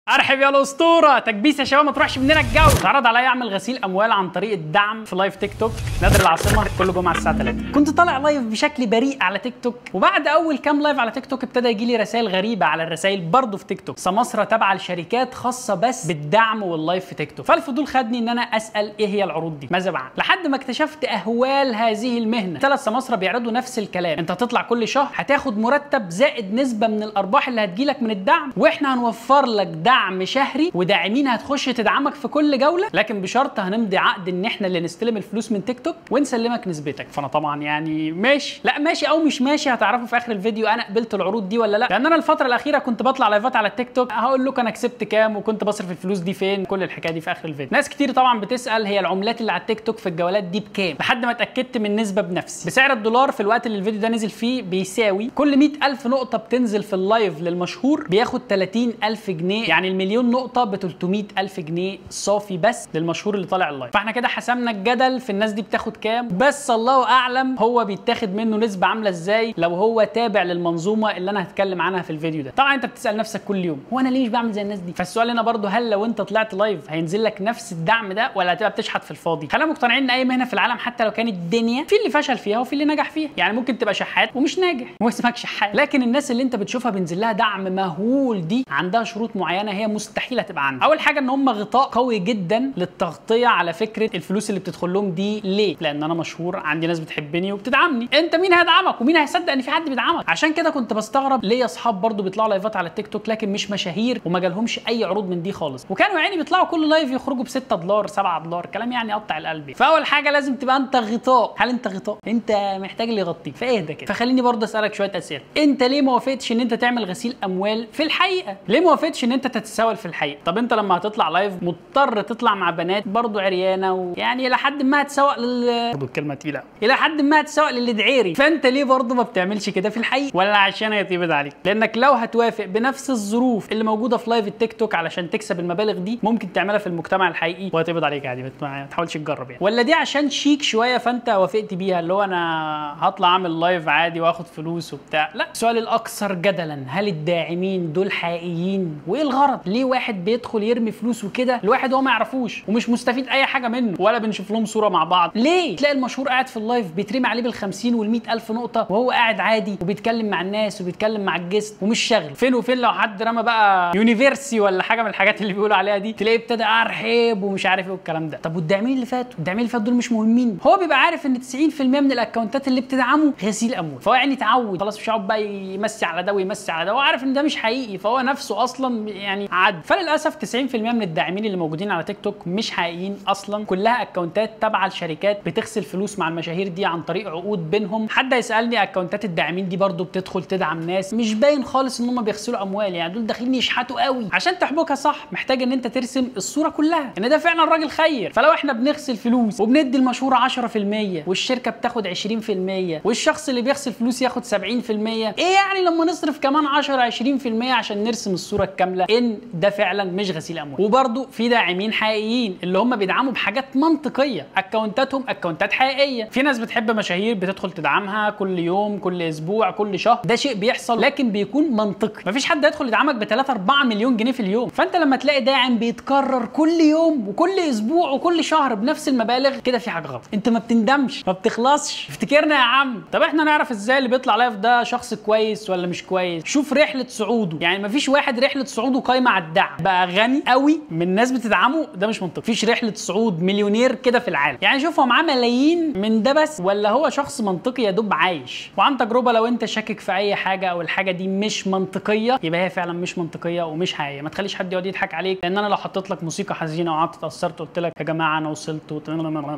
ارحب يا الاسطوره تكبيس يا شباب ما تروحش مننا الجو اتعرض عليا اعمل غسيل اموال عن طريق الدعم في لايف تيك توك نادر العاصمه كل جمعه الساعه 3 كنت طالع لايف بشكل بريء على تيك توك وبعد اول كام لايف على تيك توك ابتدى يجي لي رسائل غريبه على الرسائل برضه في تيك توك سماسره تابعه لشركات خاصه بس بالدعم واللايف في تيك توك فالفضول خدني ان انا اسال ايه هي العروض دي ماذا بعد لحد ما اكتشفت اهوال هذه المهنه ثلاث سماسره بيعرضوا نفس الكلام انت هتطلع كل شهر هتاخد مرتب زائد نسبه من الارباح اللي هتجيلك من الدعم واحنا هنوفر لك دعم شهري وداعمين هتخش تدعمك في كل جوله لكن بشرط هنمضي عقد ان احنا اللي نستلم الفلوس من تيك توك ونسلمك نسبتك فانا طبعا يعني ماشي لا ماشي او مش ماشي هتعرفوا في اخر الفيديو انا قبلت العروض دي ولا لا لان انا الفتره الاخيره كنت بطلع لايفات على التيك توك هقول لكم انا كسبت كام وكنت بصرف الفلوس دي فين كل الحكايه دي في اخر الفيديو ناس كتير طبعا بتسال هي العملات اللي على التيك توك في الجولات دي بكام لحد ما اتاكدت من نسبه بنفسي بسعر الدولار في الوقت اللي الفيديو ده نزل فيه بيساوي كل 100000 نقطه بتنزل في اللايف للمشهور بياخد 30000 جنيه يعني المليون نقطه ب 300000 جنيه صافي بس للمشهور اللي طالع اللايف فاحنا كده حسمنا الجدل في الناس دي بتاخد كام بس الله اعلم هو بيتاخد منه نسبه عامله ازاي لو هو تابع للمنظومه اللي انا هتكلم عنها في الفيديو ده طبعا انت بتسال نفسك كل يوم هو انا ليه مش بعمل زي الناس دي فالسؤال هنا برضو هل لو انت طلعت لايف هينزل لك نفس الدعم ده ولا هتبقى بتشحت في الفاضي خلينا مقتنعين ان اي مهنه في العالم حتى لو كانت الدنيا في اللي فشل فيها وفي اللي نجح فيها يعني ممكن تبقى شحات ومش ناجح واسمك شحات لكن الناس اللي انت بتشوفها بينزل لها دعم مهول دي عندها شروط معينه هي مستحيل هتبقى عندها اول حاجه ان هم غطاء قوي جدا للتغطيه على فكره الفلوس اللي بتدخل لهم دي ليه لان انا مشهور عندي ناس بتحبني وبتدعمني انت مين هيدعمك ومين هيصدق ان في حد بيدعمك عشان كده كنت بستغرب ليه اصحاب برضو بيطلعوا لايفات على التيك توك لكن مش مشاهير وما جالهمش اي عروض من دي خالص وكانوا يعني بيطلعوا كل لايف يخرجوا ب 6 دولار 7 دولار كلام يعني يقطع القلب فاول حاجه لازم تبقى انت غطاء هل انت غطاء انت محتاج اللي يغطيك فاهدى كده فخليني برضه اسالك شويه اسئله انت ليه ما وافقتش ان انت تعمل غسيل اموال في الحقيقه ليه ما وافقتش ان انت تتساءل في الحقيقه طب انت لما هتطلع لايف مضطر تطلع مع بنات برضه عريانه ويعني الى حد ما هتسوق لل برضه الكلمه تقيله الى حد ما هتسوق للي دعيري فانت ليه برضه ما بتعملش كده في الحقيقه ولا عشان هيتقبض عليك لانك لو هتوافق بنفس الظروف اللي موجوده في لايف التيك توك علشان تكسب المبالغ دي ممكن تعملها في المجتمع الحقيقي وهتقبض عليك عادي ما تحاولش تجرب يعني ولا دي عشان شيك شويه فانت وافقت بيها اللي هو انا هطلع اعمل لايف عادي واخد فلوس وبتاع لا السؤال الاكثر جدلا هل الداعمين دول حقيقيين وايه الغرض ليه واحد بيدخل يرمي فلوس وكده الواحد هو ما يعرفوش ومش مستفيد اي حاجه منه ولا بنشوف لهم صوره مع بعض ليه تلاقي المشهور قاعد في اللايف بيترمي عليه بال50 وال ألف نقطه وهو قاعد عادي وبيتكلم مع الناس وبيتكلم مع الجست ومش شاغل فين وفين لو حد رمى بقى يونيفرسي ولا حاجه من الحاجات اللي بيقولوا عليها دي تلاقيه ابتدى ارحب ومش عارف ايه والكلام ده طب والداعمين اللي فاتوا الداعمين اللي فاتوا دول مش مهمين هو بيبقى عارف ان 90% من الاكونتات اللي بتدعمه غسيل اموال فهو يعني اتعود خلاص مش هيقعد بقى يمسي على ده ويمسي على ده هو عارف ان ده مش حقيقي فهو نفسه اصلا يعني عد فللاسف 90% من الداعمين اللي موجودين على تيك توك مش حقيقيين اصلا كلها اكونتات تابعه لشركات بتغسل فلوس مع المشاهير دي عن طريق عقود بينهم حد يسالني اكونتات الداعمين دي برضو بتدخل تدعم ناس مش باين خالص ان هم بيغسلوا اموال يعني دول داخلين يشحتوا قوي عشان تحبكها صح محتاج ان انت ترسم الصوره كلها ان ده فعلا راجل خير فلو احنا بنغسل فلوس وبندي المشهور 10% والشركه بتاخد 20% والشخص اللي بيغسل فلوس ياخد 70% ايه يعني لما نصرف كمان 10 20% عشان نرسم الصوره الكامله ان ده فعلا مش غسيل اموال وبرده في داعمين حقيقيين اللي هم بيدعموا بحاجات منطقيه اكونتاتهم اكونتات حقيقيه في ناس بتحب مشاهير بتدخل تدعمها كل يوم كل اسبوع كل شهر ده شيء بيحصل لكن بيكون منطقي مفيش حد يدخل يدعمك ب 3 4 مليون جنيه في اليوم فانت لما تلاقي داعم بيتكرر كل يوم وكل اسبوع وكل شهر بنفس المبالغ كده في حاجه غلط انت ما بتندمش ما بتخلصش افتكرنا يا عم طب احنا نعرف ازاي اللي بيطلع لايف ده شخص كويس ولا مش كويس شوف رحله صعوده يعني ما فيش واحد رحله صعوده قايمه على الدعم بقى غني قوي من ناس بتدعمه ده مش منطقي مفيش رحله صعود مليونير كده في العالم يعني شوف هو معاه ملايين من ده بس ولا هو شخص منطقي يا دوب عايش وعن تجربه لو انت شاكك في اي حاجه او الحاجه دي مش منطقيه يبقى هي فعلا مش منطقيه ومش حقيقيه ما تخليش حد يقعد يضحك عليك لان انا لو حطيت لك موسيقى حزينه وقعدت اتاثرت قلت لك يا جماعه انا وصلت وت...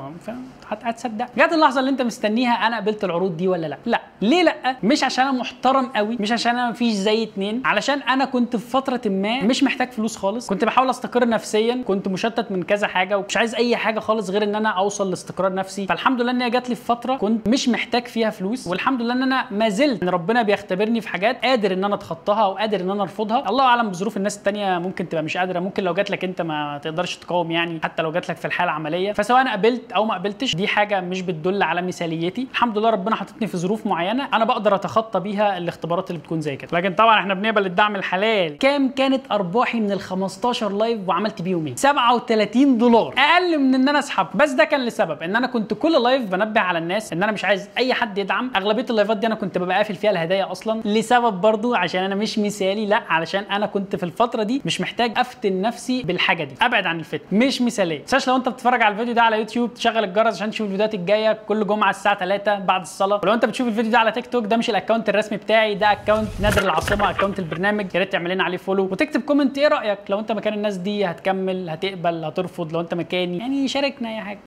هتصدق جت اللحظه اللي انت مستنيها انا قبلت العروض دي ولا لا لا ليه لا مش عشان انا محترم قوي مش عشان انا مفيش زي اتنين علشان انا كنت في فتره ما مش محتاج فلوس خالص كنت بحاول استقر نفسيا كنت مشتت من كذا حاجه ومش عايز اي حاجه خالص غير ان انا اوصل لاستقرار نفسي فالحمد لله ان هي جات لي في فتره كنت مش محتاج فيها فلوس والحمد لله ان انا ما زلت ان ربنا بيختبرني في حاجات قادر ان انا اتخطاها وقادر ان انا ارفضها الله اعلم بظروف الناس التانية ممكن تبقى مش قادره ممكن لو جات لك انت ما تقدرش تقاوم يعني حتى لو جات لك في الحاله العمليه فسواء انا قبلت او ما قبلتش دي حاجه مش بتدل على مثاليتي الحمد لله ربنا حاططني في ظروف معينه انا بقدر اتخطى بيها الاختبارات اللي بتكون زي كده لكن طبعا احنا بنقبل الدعم الحلال كام كانت ارباحي من ال 15 لايف وعملت بيهم ايه 37 دولار اقل من ان انا اسحب بس ده كان لسبب ان انا كنت كل لايف بنبه على الناس ان انا مش عايز اي حد يدعم اغلبيه اللايفات دي انا كنت ببقى قافل فيها الهدايا اصلا لسبب برضو عشان انا مش مثالي لا علشان انا كنت في الفتره دي مش محتاج افتن نفسي بالحاجه دي ابعد عن الفتن مش مثاليه تنساش لو انت بتتفرج على الفيديو ده على يوتيوب تشغل الجرس عشان تشوف الفيديوهات الجايه كل جمعه الساعه 3 بعد الصلاه ولو انت بتشوف الفيديو ده على تيك توك ده مش الاكونت الرسمي بتاعي ده اكونت نادر العاصمه اكونت البرنامج يا ريت تعمل لنا عليه فولو وتكتب كومنت ايه رايك لو انت مكان الناس دي هتكمل هتقبل هترفض لو انت مكاني يعني شاركنا اي حاجه